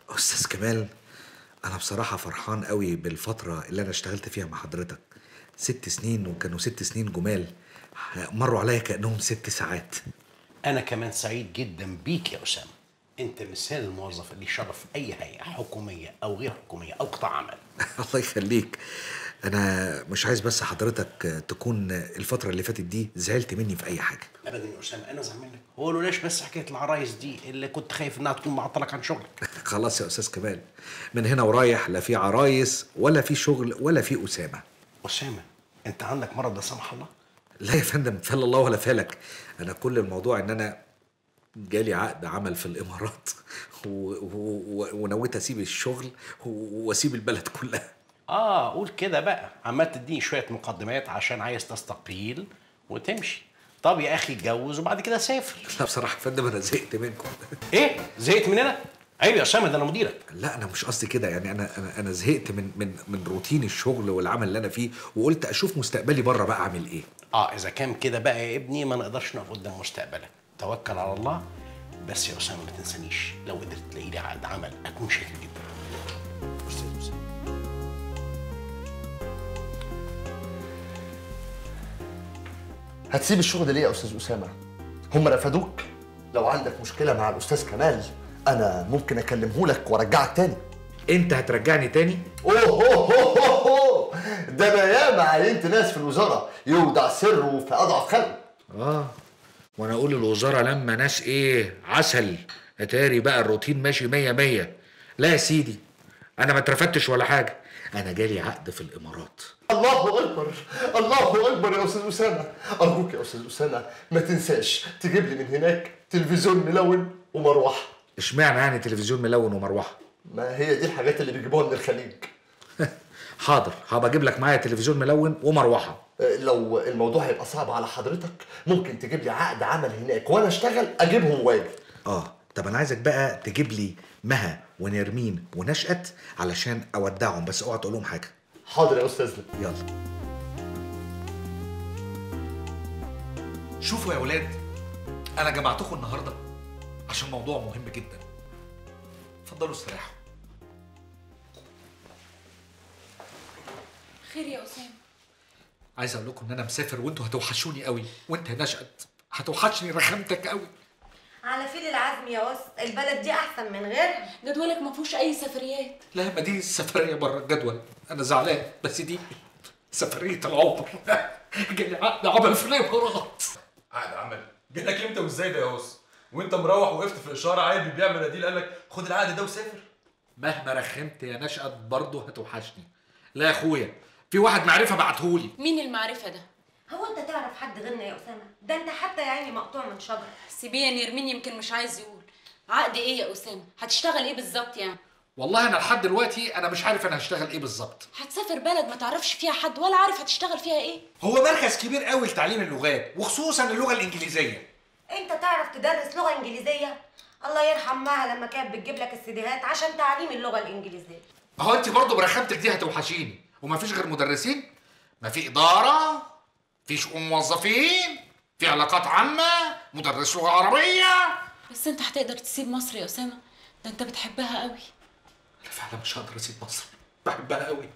استاذ كمال انا بصراحه فرحان قوي بالفتره اللي انا اشتغلت فيها مع حضرتك ست سنين وكانوا ست سنين جمال مروا عليا كانهم ست ساعات انا كمان سعيد جدا بيك يا اسامه انت مثال الموظف اللي يشرف اي هيئه حكوميه او غير حكوميه او قطاع عمل الله يخليك انا مش عايز بس حضرتك تكون الفتره اللي فاتت دي زعلت مني في اي حاجه ابدا يا اسامه انا زعلان منك هو لولاش بس حكايه العرايس دي اللي كنت خايف انها تكون معطلك عن شغلك خلاص يا استاذ كمال من هنا ورايح لا في عرايس ولا في شغل ولا في اسامه اسامه انت عندك مرض لا سمح الله لا يا فندم فل الله ولا فالك انا كل الموضوع ان انا جالي عقد عمل في الامارات و- و- و- ونويت اسيب الشغل و- واسيب البلد كلها اه قول كده بقى عمال تديني شويه مقدمات عشان عايز تستقيل وتمشي طب يا اخي اتجوز وبعد كده سافر لا بصراحه يا فندم انا زهقت منكم ايه زهقت مننا عيب يا اسامه ده انا مديرك لا انا مش قصدي كده يعني انا انا انا زهقت من من من روتين الشغل والعمل اللي انا فيه وقلت اشوف مستقبلي بره بقى اعمل ايه اه اذا كان كده بقى يا ابني ما نقدرش نقف قدام مستقبلك توكل على الله بس يا اسامه ما تنسانيش لو قدرت تلاقي لي عقد عمل اكون شاكر جدا أستاذ أسامة. هتسيب الشغل ليه يا استاذ اسامه هم رفضوك لو عندك مشكله مع الاستاذ كمال انا ممكن اكلمه لك وارجعك تاني انت هترجعني تاني اوه أوه أوه أوه أوه. ده انا ياما عينت ناس في الوزاره يودع سره في اضعف خلق اه وانا اقول الوزاره لما ناس ايه عسل اتاري بقى الروتين ماشي مية مية لا يا سيدي انا ما اترفدتش ولا حاجه انا جالي عقد في الامارات الله اكبر الله اكبر يا استاذ اسامه ارجوك يا استاذ اسامه ما تنساش تجيب لي من هناك تلفزيون ملون ومروحه اشمعنى يعني تلفزيون ملون ومروحه ما هي دي الحاجات اللي بيجيبوها من الخليج حاضر هبقى اجيب لك معايا تلفزيون ملون ومروحه لو الموضوع هيبقى صعب على حضرتك ممكن تجيب لي عقد عمل هناك وانا اشتغل اجيبهم واجي اه طب انا عايزك بقى تجيب لي مها ونرمين ونشأت علشان اودعهم بس اوعى تقول لهم حاجه حاضر يا استاذنا يلا شوفوا يا ولاد انا جمعتكم النهارده عشان موضوع مهم جدا اتفضلوا استريحوا خير يا اسامه عايز اقول لكم ان انا مسافر وانتوا هتوحشوني قوي وانت يا نشأت هتوحشني رخامتك قوي على فيل العزم يا أس البلد دي أحسن من غيرها جدولك ما فيهوش اي سفريات لا ما دي السفريه بره الجدول انا زعلان بس دي سفريه العمر جالي عقد عمل في الامارات عقد عمل جالك امتى وازاي ده يا اس وانت مروح وقفت في اشاره عادي بيبيع مناديل قال لك خد العقد ده وسافر مهما رخمت يا نشأت برضه هتوحشني لا يا اخويا في واحد معرفه بعتهولي مين المعرفه ده هو أنت تعرف حد غيرنا يا أسامة ده أنت حتى يا عيني مقطوع من شجرة سيبيه يا نرمين يمكن مش عايز يقول عقد ايه يا اسامه هتشتغل ايه بالظبط يعني والله انا لحد دلوقتي انا مش عارف انا هشتغل ايه بالظبط هتسافر بلد ما تعرفش فيها حد ولا عارف هتشتغل فيها ايه هو مركز كبير قوي لتعليم اللغات وخصوصا اللغه الانجليزيه أنت تعرف تدرس لغة إنجليزية الله يرحم مها لما كانت بتجيب لك السيديهات عشان تعليم اللغة الإنجليزية هو انت برضه برخامتك دي هتوحشيني وما فيش غير مدرسين ما في اداره في شؤون موظفين في علاقات عامه مدرس لغه عربيه بس انت هتقدر تسيب مصر يا اسامه ده انت بتحبها قوي لا فعلا مش هقدر اسيب مصر بحبها قوي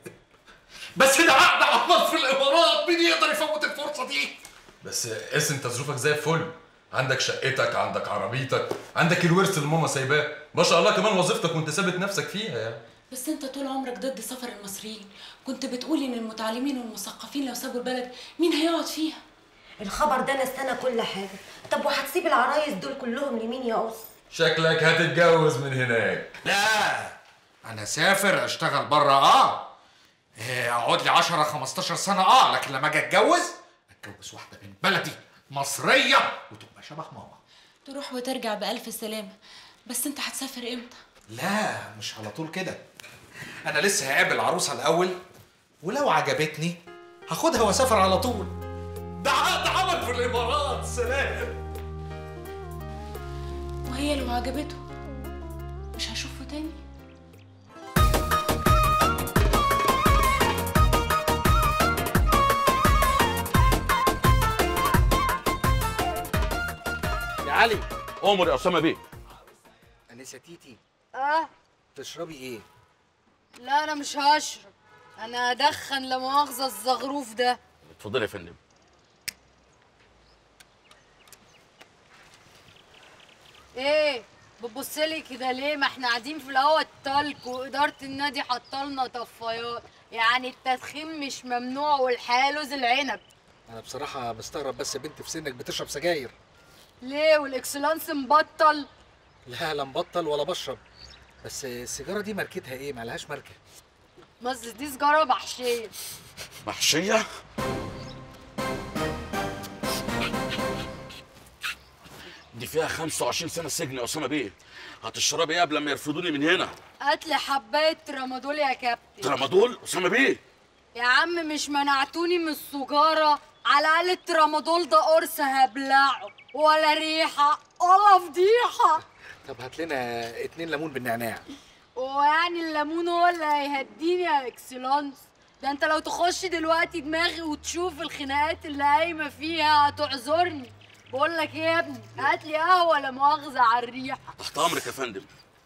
بس ده عقد عمل في الامارات مين يقدر يفوت الفرصه دي بس اس انت ظروفك زي الفل عندك شقتك عندك عربيتك عندك الورث اللي ماما سايباه ما شاء الله كمان وظيفتك وانت ثابت نفسك فيها يعني بس انت طول عمرك ضد سفر المصريين كنت بتقولي ان المتعلمين والمثقفين لو سابوا البلد مين هيقعد فيها الخبر ده نستنى كل حاجة طب وهتسيب العرايس دول كلهم لمين يا أس شكلك هتتجوز من هناك لا انا سافر اشتغل بره اه إيه، اقعد لي 10 15 سنه اه لكن لما اجي اتجوز اتجوز واحده من بلدي مصريه وتبقى شبه ماما تروح وترجع بألف سلامة بس انت هتسافر امتى لا مش على طول كده انا لسه هقابل عروسه الاول ولو عجبتني هاخدها واسافر على طول ده عقد عمل في الامارات سلام وهي لو عجبته مش هشوفه تاني يا علي امر يا اسامه بيه انسه تيتي اه تشربي ايه لا انا مش هشرب انا هدخن لا مؤاخذه الزغروف ده اتفضلي يا فندم ايه بتبصلي كده ليه ما احنا قاعدين في الهوا التلج واداره النادي حاطلنا طفايات يعني التدخين مش ممنوع والحياه لوز العنب انا بصراحه مستغرب بس بنت في سنك بتشرب سجاير ليه والاكسلانس مبطل لا لا مبطل ولا بشرب بس السيجاره دي ماركتها ايه مالهاش ماركه بس دي سجاره محشيه محشية دي فيها 25 سنة سجن يا أسامة بيه هتشربي ايه قبل ما يرفضوني من هنا؟ هات لي حبايه ترامادول يا كابتن ترامادول أسامة بيه يا عم مش منعتوني من السجاره على الاقل الترامادول ده قرص هبلعه ولا ريحه ولا فضيحه طب هات لنا اتنين ليمون بالنعناع ويعني الليمون هو اللي هيهديني يا اكسلانس ده انت لو تخش دلوقتي دماغي وتشوف الخناقات اللي قايمه فيها هتعذرني بقول لك ايه يا ابني هات لي قهوه لا مؤاخذه على الريحه تحت أمرك يا فندم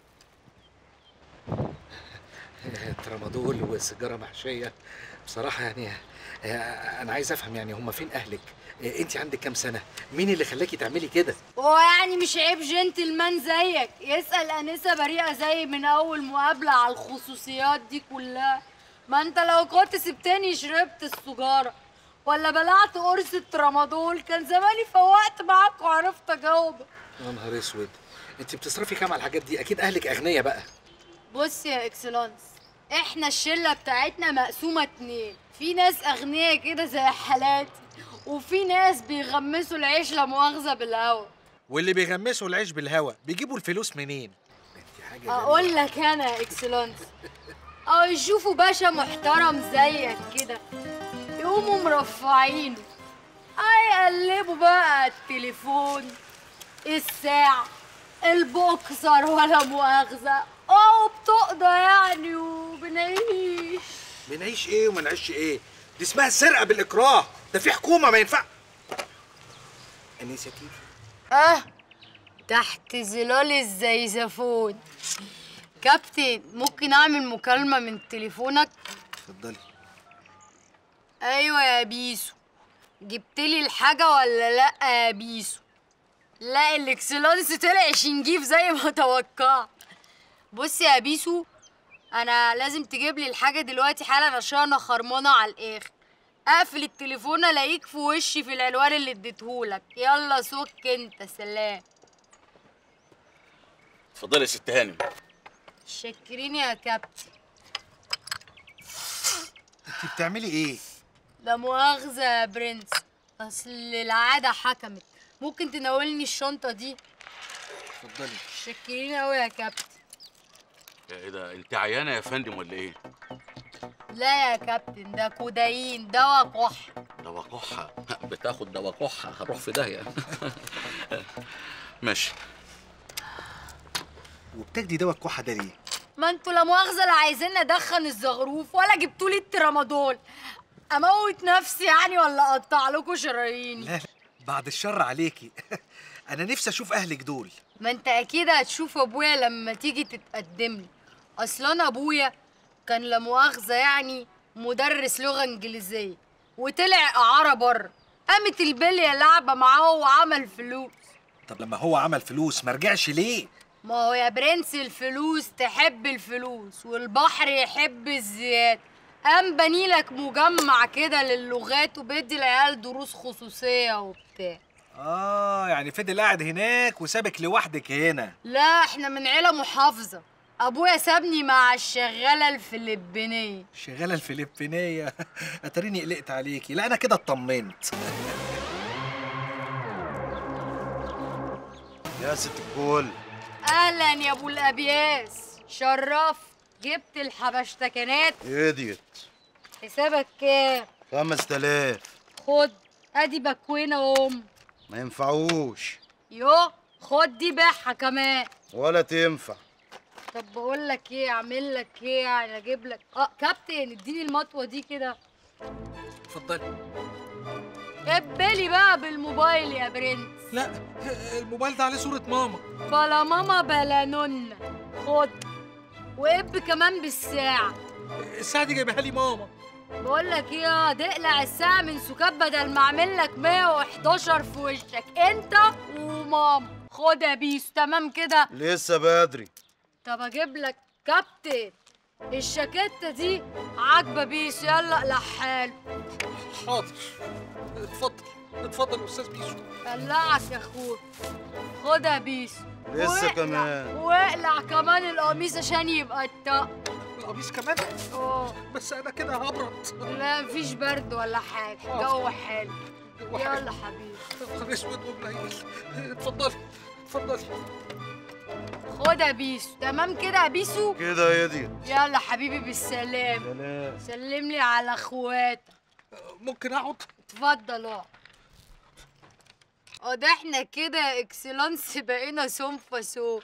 ترامادول وسيجاره محشيه بصراحه يعني آه، انا عايز افهم يعني هم فين اهلك آه، انت عندك كام سنه مين اللي خلاكي تعملي كده هو يعني مش عيب جنتلمان زيك يسأل أنسة بريئة زي من أول مقابلة على الخصوصيات دي كلها ما انت لو كنت سبتني شربت السجارة ولا بلعت قرص الترامادول كان زماني فوقت معاك وعرفت أجاوبك يا نهار اسود انت بتصرفي كام على الحاجات دي اكيد اهلك اغنياء بقى بص يا اكسلانس احنا الشلة بتاعتنا مقسومة اتنين في ناس أغنياء كده زي حالاتي وفي ناس بيغمسوا العيش لا مؤاخذة بالهوا واللي بيغمسوا العيش بالهوا بيجيبوا الفلوس منين انت حاجه اقول لك انا يا اكسلانس او يشوفوا باشا محترم زيك كده يقوموا مرفعينه هيقلبوا بقى التليفون الساعة البوكسر ولا مؤاخذة اه بتقضى يعني وبنعيش بنعيش ايه وما نعيش ايه دي اسمها سرقه بالاكراه ده في حكومه ما ينفع انيشيتيف اه تحت ظلال الزيزفون كابتن ممكن اعمل مكالمة من تليفونك اتفضلي ايوه يا بيسو جبت لي الحاجه ولا لا يا بيسو لا الاكسلانس طلع شنجيف زي ما توقعت بص يا بيسو انا لازم تجيب لي الحاجه دلوقتي حالا عشان انا خرمانه على الاخر اقفل التليفون الاقيك في وشي في العنوان اللي اديتهولك يلا سك انت سلام اتفضلي يا ست هانم شكرين يا كابتن انت بتعملي ايه لا مؤاخذة يا برنس أصل العادة حكمت ممكن تناولني الشنطة دي اتفضلي شكرين أوي يا كابتن ايه ده انت عيانة يا فندم ولا ايه؟ لا يا كابتن ده كودايين دواء كح دواء كحة بتاخد دواء كحة هروح في داهية ماشي وبتاخدي دواء الكحه ده ليه ما انتوا لا مؤاخذة لا عايزين ادخن الزغروف ولا جبتولي الترامادول اموت نفسي يعني ولا اقطع لكم شراييني لا لا بعد الشر عليكي انا نفسي اشوف اهلك دول ما انت اكيد هتشوف ابويا لما تيجي تتقدم لي اصلا أنا ابويا كان لا مؤاخذه يعني مدرس لغه انجليزيه وطلع اعاره بره قامت البليه لعبه معاه وعمل فلوس طب لما هو عمل فلوس ما رجعش ليه ما هو يا برنس الفلوس تحب الفلوس والبحر يحب الزيادة قام بنيلك مجمع كده للغات وبيدي العيال دروس خصوصية وبتاع اه يعني فضل قاعد هناك وسابك لوحدك هنا لا احنا من عيلة محافظة ابويا سابني مع الشغالة الفلبينية الشغاله الفلبينيه اتريني قلقت عليكي لا انا كده اطمنت يا ست الكل اهلا يا ابو الابياس شرف جبت الحبشتكنات ايه ديت حسابك كام خمس تلاف خد ادي بكوينة ام ما ينفعوش يو خد دي بيعها كمان ولا تنفع طب بقول لك ايه اعمل لك ايه يعني اجيب لك اه كابتن اديني المطوه دي كده اتفضلي قبلي بقى بالموبايل يا برنس لا الموبايل ده عليه صوره ماما بلا ماما بلا نونة خد وقب كمان بالساعة الساعة دي جايبها لي ماما بقول لك ايه يا تقلع الساعة من سكات بدل ما اعمل لك 111 في وشك انت وماما خد يا بيسو تمام كده لسه بدري طب اجيب لك كابتن الشاكيتة دي عاجبة بيسو يلا اقلع حاله حاضر اتفضل اتفضل يا استاذ بيسو قلعك يا اخويا خد يا بيسو لسه واقلع- كمان. واقلع كمان القميص عشان يبقى الطق القميص كمان اه بس انا كده هبرد لا مفيش برد ولا حاجة جو حلو يلا حبيبي نهار اسود وقليل اتفضلي اتفضلي خد يا بيسو تمام كده يا بيسو كده يا دي يلا حبيبي بالسلام سلام سلم لي على اخواتك ممكن اقعد اتفضل اقعد اه ده احنا كده يا اكسلانس بقينا سومفا سوم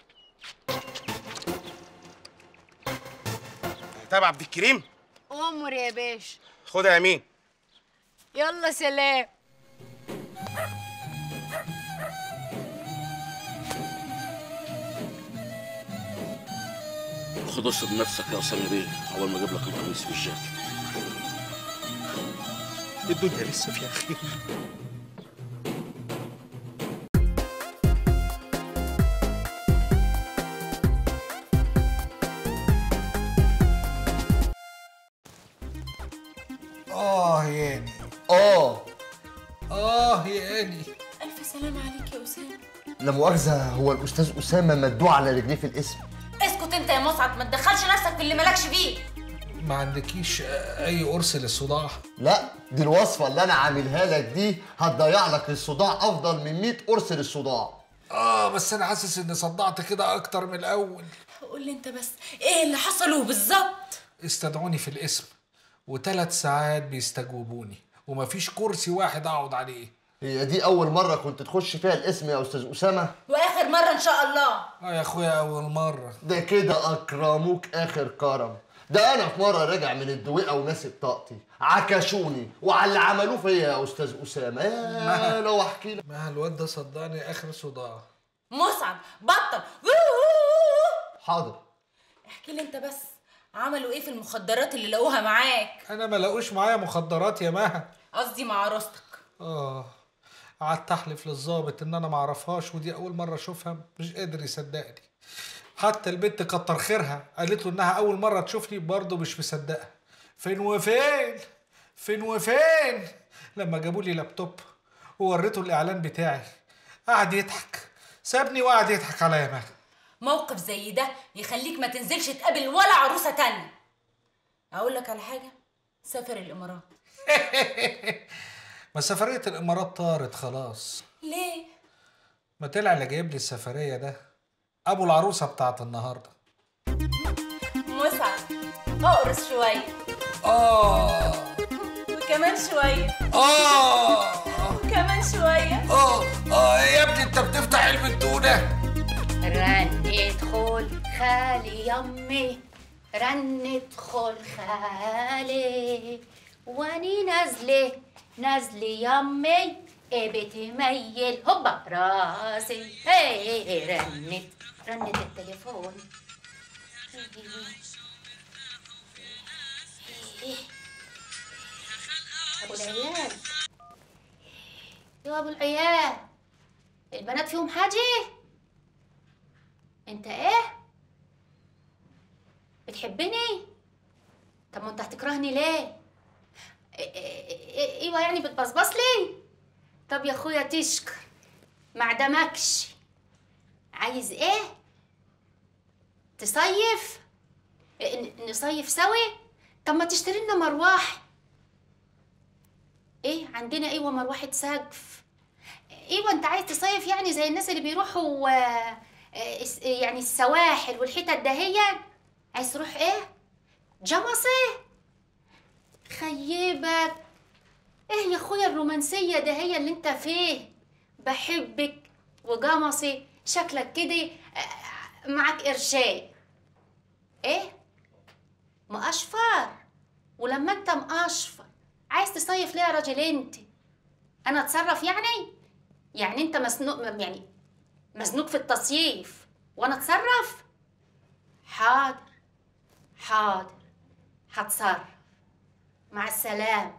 طيب عبد الكريم امر يا باشا خدها يا مين يلا سلام خد اشرب نفسك يا اسامه بيه اول ما اجيب لك القميص والجاكيت الدنيا لسه فيها خير اه ياني اه اه ياني الف سلام عليك يا اسامه لا مؤاخذة هو الأستاذ أسامة مدوع على رجليه في الاسم اسكت انت يا مسعد ما تدخلش نفسك في اللي مالكش فيه ما عندكيش اي قرص للصداع لا دي الوصفة اللي أنا عاملها لك دي هتضيع لك الصداع أفضل من 100 قرص للصداع اه بس انا حاسس اني صدعت كده اكتر من الاول قول لي انت بس ايه اللي حصل بالظبط استدعوني في الاسم وثلاث ساعات بيستجوبوني ومفيش كرسي واحد اقعد عليه هي دي أول مرة كنت تخش فيها الاسم يا أستاذ أسامة واخر مره ان شاء الله اه يا اخويا اول مره ده كده أكرموك آخر كرم ده أنا في مرة راجع من الدويقة وناسي بطاقتي عكشوني وعلى اللي عملوه فيا يا أستاذ أسامة يا لو أحكي لك ما الواد ده صدعني اخر صداع مسعد بطل حاضر احكي لي انت بس عملوا ايه في المخدرات اللي لقوها معاك انا ما لاقوش معايا مخدرات يا مها قصدي مع عروستك اه قعدت احلف للظابط ان انا ما اعرفهاش ودي اول مره اشوفها مش قادر يصدقني حتى البنت كتر خيرها قالت له انها اول مره تشوفني برضه مش مصدقه فين وفين فين وفين لما جابوا لي لابتوب ووريته الاعلان بتاعي قعد يضحك سابني وقعد يضحك عليا يا مها موقف زي ده يخليك ما تنزلش تقابل ولا عروسه تانية اقول لك على حاجه سافر الامارات ما سفريه الامارات طارت خلاص ليه ما طلع اللي جايب لي السفريه ده ابو العروسه بتاعت النهارده مسعد اقرص شويه اه وكمان شويه اه وكمان شويه اه اه يا ابني انت بتفتح علبه تونه رنت خل خالي يمي رنت خل خالي واني نازلة نازلة يمي إيه بتميل هوبا راسي هي رنت رنت التليفون ابو العيال يا ابو العيال البنات فيهم حاجه انت ايه بتحبني طب ما انت هتكرهني ليه إيه- إيه- إيه- ايوه يعني بتبصبص لي طب يا اخويا تشكر ما عدمكش عايز ايه تصيف إيه، ن- نصيف سوا طب ما تشتري لنا مروحه ايه عندنا ايوه مروحه سقف ايوه انت عايز تصيف يعني زي الناس اللي بيروحوا آه، آه، الس- يعني السواحل والحتت دهيا عايز تروح ايه جمصة خيبك ايه يا اخويا الرومانسية دهيا اللي انت فيه بحبك وجمصي شكلك كده آه، معاك قرشين ايه مقشفر ولما انت مقشفر عايز تصيف ليه يا راجل انت انا اتصرف يعني يعني انت مسنوق يعني مزنوق في التصييف وانا اتصرف حاضر حاضر هتصرف مع السلامة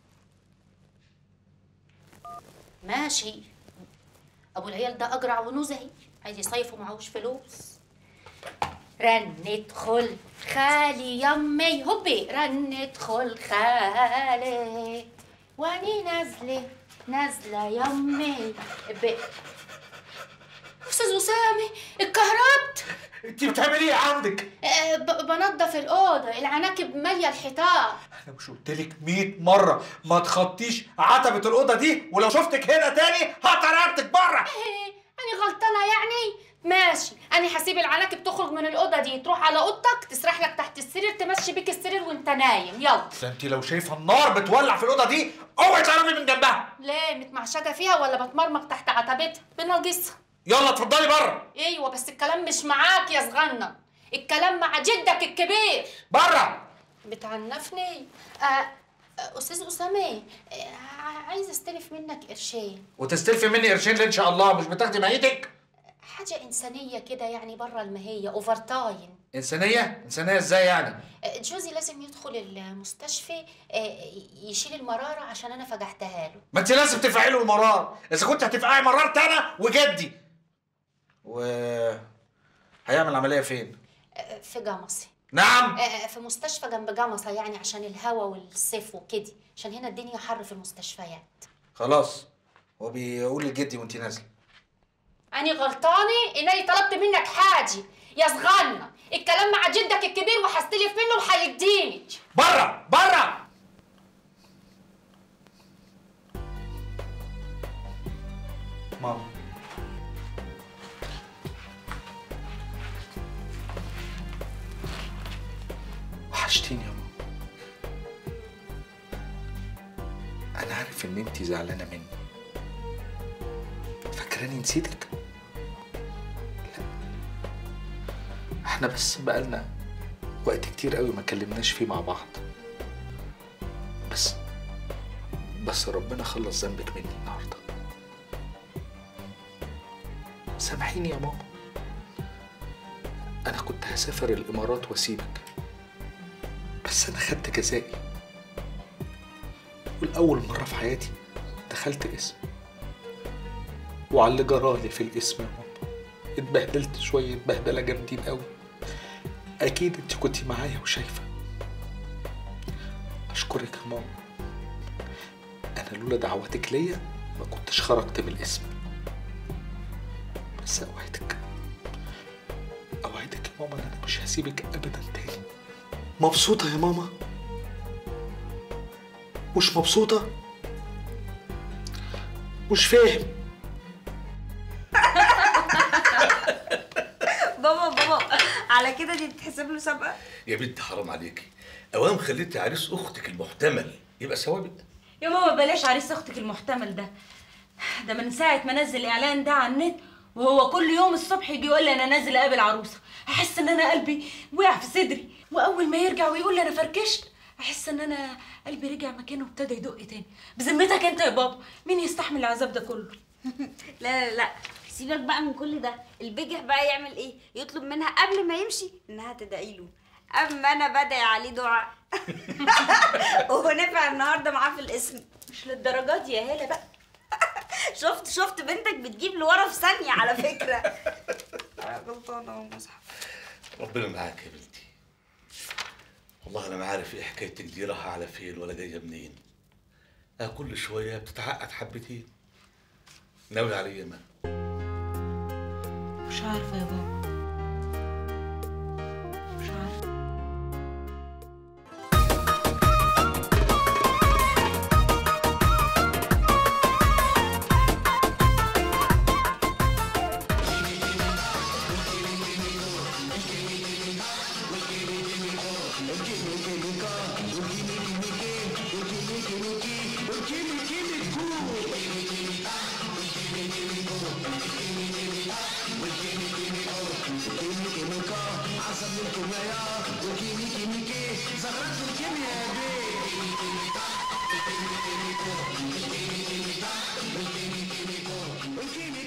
ماشي ابو العيال ده اجرع ونزهي عايز يصيف ومعهوش فلوس رن ادخل خالي يمي هوبي رن ادخل خالي واني نازله نازله يمي ب... استاذ اسامه اتكهربت انت بتعملي ايه عندك؟ أه ب- بنضف الاوضه العناكب ماليه الحيطان انا مش قلت لك 100 مره ما تخطيش عتبه الاوضه دي ولو شفتك هنا تاني هطردك بره انا غلطانه يعني ماشي انا هسيب العناكب تخرج من الاوضه دي تروح على اوضتك تسرح لك تحت السرير تمشي بيك السرير وانت نايم يلا ده انت لو شايفه النار بتولع في الاوضه دي اوعي تقربي من جنبها ليه متمعشجه فيها ولا بتمرمط تحت عتبتها بنرجسها يلا اتفضلي بره ايوه بس الكلام مش معاك يا صغنن الكلام مع جدك الكبير بره بتعنفني آه آه، استاذ اسامه آه عايز استلف منك قرشين وتستلفي مني قرشين ليه ان شاء الله مش بتاخدي ميتك حاجه انسانيه كده يعني بره المهيه اوفر تايم انسانيه انسانيه ازاي يعني جوزي لازم يدخل المستشفى آه، يشيل المرارة عشان أنا فجعتها له ما انت لازم تفعلي له المرار اذا كنت هتفقعي مرارتي انا وجدي و هيعمل عمليه فين آه، في جمصة نعم آه، في مستشفى جنب جمصة يعني عشان الهوا والصيف وكده عشان هنا الدنيا حر في المستشفيات خلاص هو بيقول لجدي وانت نازله أنا غلطانة إني طلبت منك حاجة يا صغنة الكلام مع جدك الكبير وهستلف منه وهيديني بره بره ماما وحشتيني يا ماما انا عارف ان انتي زعلانه مني فاكراني نسيتك لا احنا بس بقالنا وقت كتير قوي ما كلمناش فيه مع بعض بس بس ربنا خلص ذنبك مني النهارده سامحيني يا ماما انا كنت هسافر الامارات واسيبك بس انا خدت جزائي والاول مره في حياتي دخلت اسم وعلى اللي جرالي في الاسم يا ماما اتبهدلت شويه بهدله جامدين قوي اكيد انت كنتي معايا وشايفه اشكرك يا ماما انا لولا دعواتك ليا ما كنتش خرجت من الاسم بس اوعدك اوعدك يا ماما ان انا مش هسيبك ابدا تاني مبسوطه يا ماما مش مبسوطه مش فاهم بابا بابا على كده دي تتحسب له سابقه يا بنت حرام عليكي اوام خليتي عريس اختك المحتمل يبقى ثوابت يا ماما بلاش عريس اختك المحتمل ده ده من ساعة ما نزل الاعلان ده على النت وهو كل يوم الصبح يجي يقول لي انا نازل اقابل عروسه احس ان انا قلبي وقع في صدري واول ما يرجع ويقول لي انا فركشت احس ان انا قلبي رجع مكانه وابتدى يدق تاني بذمتك انت يا بابا مين يستحمل العذاب ده كله لا لا لا سيبك بقى من كل ده البجح بقى يعمل ايه يطلب منها قبل ما يمشي انها تدعي له اما انا بدعي عليه دعاء وهو نفع النهارده معاه في الاسم مش للدرجات دي يا هاله بقى شفت شفت بنتك بتجيب لورا في ثانيه على فكره غلطانه ومصحف ربنا معاك يا بنتي والله انا ما عارف ايه حكايتك دي رايحه على فين ولا جايه منين اه كل شويه بتتعقد حبتين ناوي على ايه ما مش عارفه يا بابا مش عارفه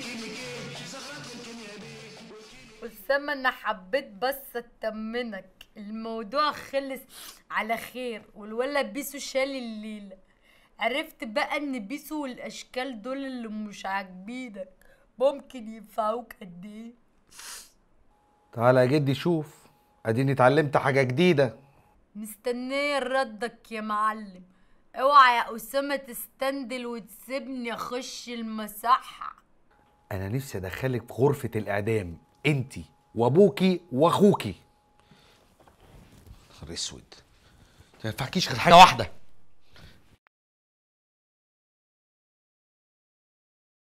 أسامة أنا حبيت بس أطمنك الموضوع خلص على خير والولا بيسو شال الليلة عرفت بقى ان بيسو والاشكال دول اللي مش عاجبينك ممكن ينفعوك قد ايه تعالى يا جدي شوف اديني اتعلمت حاجه جديده مستنية ردك يا معلم اوعى يا اسامة تستندل وتسيبني اخش المصحة انا نفسي ادخلك في غرفه الاعدام انتي وابوكي واخوكي نهار اسود ما ينفعكيش غير حاجه واحده